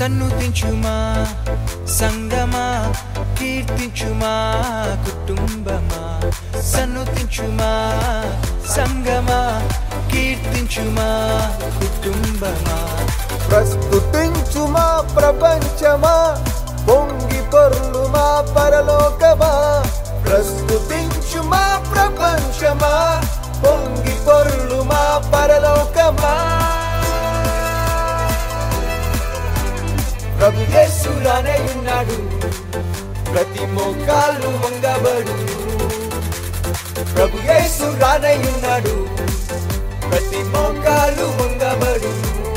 సన్నుతించుమా సంగమా కీర్తించుమా కుటుంబమా సన్నుతించుమా సంగమా కీర్తించుమా కుటుంబమా ప్రస్తుతించుమా ప్రపంచమా పొంగి పొర్లుమా పరలోకమా ప్రస్తుతించుమా ప్రపంచమా పొంగి పొర్లుమా పరలోకమా ప్రభు యేసు రానే ఉన్నాడు ప్రతి మోకాలు వంగబడు ప్రభు యేసు రానే ఉన్నాడు ప్రతి మోకాలు వంగబడు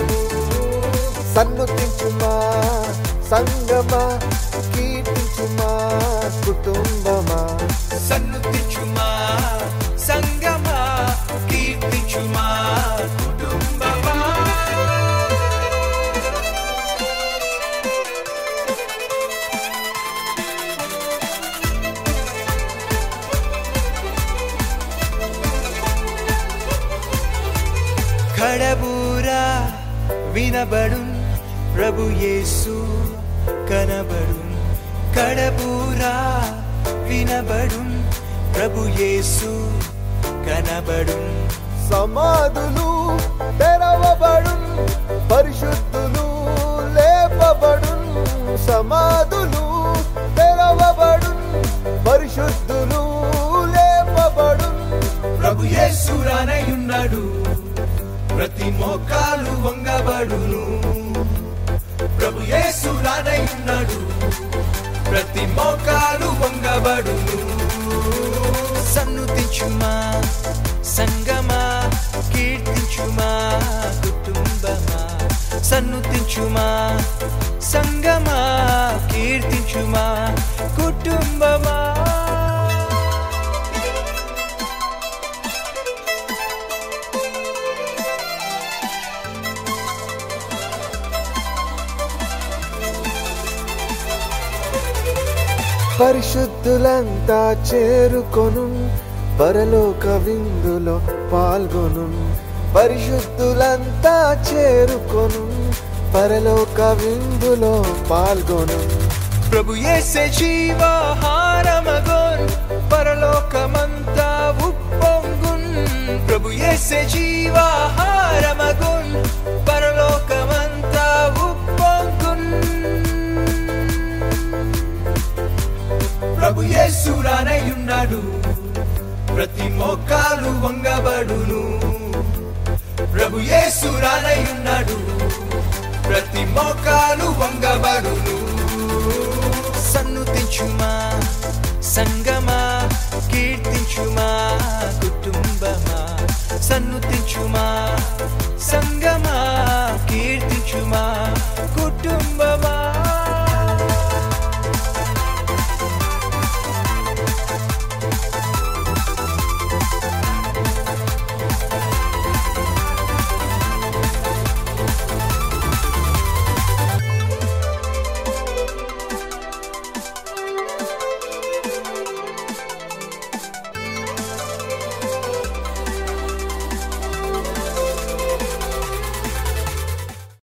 సన్నుతించుమా సంగమా కీర్తించుమా కుటుంబమా సన్నుతించుమా సంగమా కీర్తించుమా కుటుంబమా కడబూరా వినబడున్ ప్రభు యేసు కనబడున్ కడబూరా వినబడున్ ప్రభు యేసు కనబడున్ సమాధులు తెరవబడు పరిశుద్ధులు లేపబడు సమాధులు తెరవబడు పరిశుద్ధులు లేపబడు ప్రభు యేసు రానయ్యున్నాడు ప్రతి మోకాలు వంగబడును ప్రభు యేసు రానయ్యున్నాడు ప్రతి మోకాలు వంగబడును సన్నుతించుమా సంగమా కీర్తించుమా కుటుంబమా సన్నుతించుమా సంగమా కీర్తించుమా కుటుంబమా పరిశుద్ధులంతా చేరుకొను పరలోక విందులో పాల్గొను పరిశుద్ధులంతా చేరుకొను పరలోక విందులో పాల్గొను ప్రభు యేసే జీవాహారమగోన్ పరలోకమంతా ఉప్పొంగున్ ప్రభు యేసే జీవాహారమగోన్ పరలోకమంతా ఉప్పొంగున్ ప్రభు యేసు రానయ్యున్నాడు ప్రతి మోకాలు వంగబడును ప్రభు యేసు రానయ్యున్నాడు ప్రతి మోకాలు వంగబడును